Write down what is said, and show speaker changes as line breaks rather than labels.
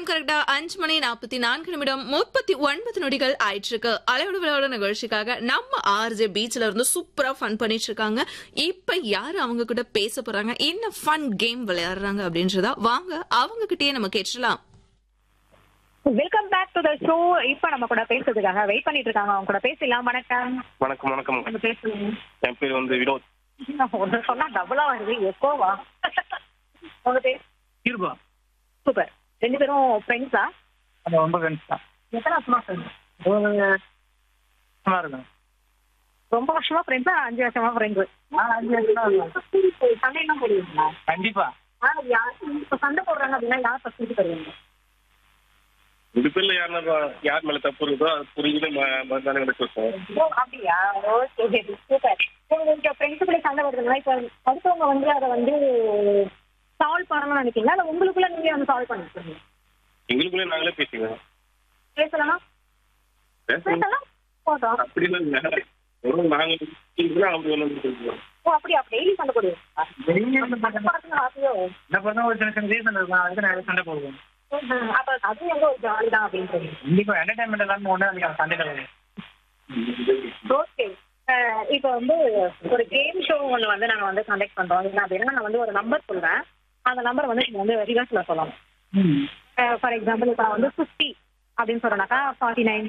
கரெக்டா அஞ்சு மணி நாற்பத்தி நான்கு நிமிடம் முப்பத்தி ஒன்பது நொடிகள் ஆயிட்டு இருக்கு அலையோட விளையாட நிகழ்ச்சிக்காக நம்ம ஆர்ஜே பீச்ல இருந்து சூப்பரா ஃபன் பண்ணிட்டு இருக்காங்க இப்ப யாரு அவங்க கிட்ட பேச போறாங்க என்ன ஃபன் கேம் விளையாடுறாங்க அப்படின்றதா வாங்க அவங்க கிட்டயே நம்ம கேட்டுலாம்
welcome back to the show இப்ப நம்ம கூட பேசுறதுக்காக வெயிட் பண்ணிட்டு இருக்காங்க அவங்க கூட பேசலாம் வணக்கம்
வணக்கம் வணக்கம்
உங்க பேசுங்க
என் பேர் வந்து வினோத்
ஒண்ணு சொன்னா டபுளா வருது எக்கோவா உங்க பேர்
இருபா
சூப்பர் ரெண்டு பேரும் ஃப்ரெண்ட்ஸா
அது ரொம்ப ஃப்ரெண்ட்ஸ் தான்
எத்தனை வருஷமா ஃப்ரெண்ட்ஸ்
நல்லா இருக்கும்
ரொம்ப வருஷமா ஃப்ரெண்ட்ஸா அஞ்சு வருஷமா ஃப்ரெண்ட்ஸ்
ஆ, அஞ்சு வருஷம் தான் இருக்கும்.
சண்டை எல்லாம் போடுவீங்களா
கண்டிப்பா
ஆ, யார் இப்ப சண்டை போடுறாங்க அப்படின்னா யார் ஃபர்ஸ்ட் தருவீங்க
ரெண்டு பேர்ல யாருன்னா யார் மேல தப்பு இருக்குதோ அது புரிஞ்சு மறுநாள் எனக்கு பேசுவோம்
ஓ அப்படியா ஓகே சூப்பர் உங்களுக்கு ஃப்ரெண்ட்ஸுக்குள்ளே சண்டை வருதுங்களா இப்போ அடுத்தவங்க வந்து அதை வந்து சால்வ் பண்ணணும்னு நினைக்கிறீங்களா இல்லை உங்களுக்குள்ள நீங்க வந்து சால்வ் பண்ணிக்கிறீங்க
எங்களுக்குள்ளே நாங்களே பேசிக்குவோம்
பேசலாமா
பேசணும்
பேசலாம் போட்டோம்
அப்படிலாம் இல்லை வெறும் நாங்க பேசிக்கலாம், அவங்க ஒன்று பேசுவோம்
ஓ அப்படியா டெய்லி சண்டை போடுவீங்களா
வெளியே வந்து
சண்டை போடுறதுக்கு ஆசையோ
என்ன பண்ணா ஒரு சின்ன சின்ன ரீசன் இருக்கும் அதுக்கு நிறைய சண்டை போடுவோம்
ம்ஹும். அப்ப அது வந்து ஒரு ஜாலி தான் அப்படின்றது
கண்டிப்பா என்டர்டைன்மெண்ட் எல்லாமே ஒண்ணு அதுக்கு அந்த சண்டைகள் வரும்
ஓகே இப்போ வந்து ஒரு கேம் ஷோ ஒன்று வந்து நாங்கள் வந்து கண்டக்ட் பண்ணுறோம் என்ன அப்படின்னா நான் வந்து ஒரு நம்பர் சொல்றேன் அந்த நம்பர் வந்து நீங்கள் வந்து ரிவர்ஸில் சொல்லலாம் ஃபார் எக்ஸாம்பிள் இப்போ நான் வந்து ஃபிஃப்டி அப்படின்னு சொல்றேனாக்கா ஃபார்ட்டி நைன்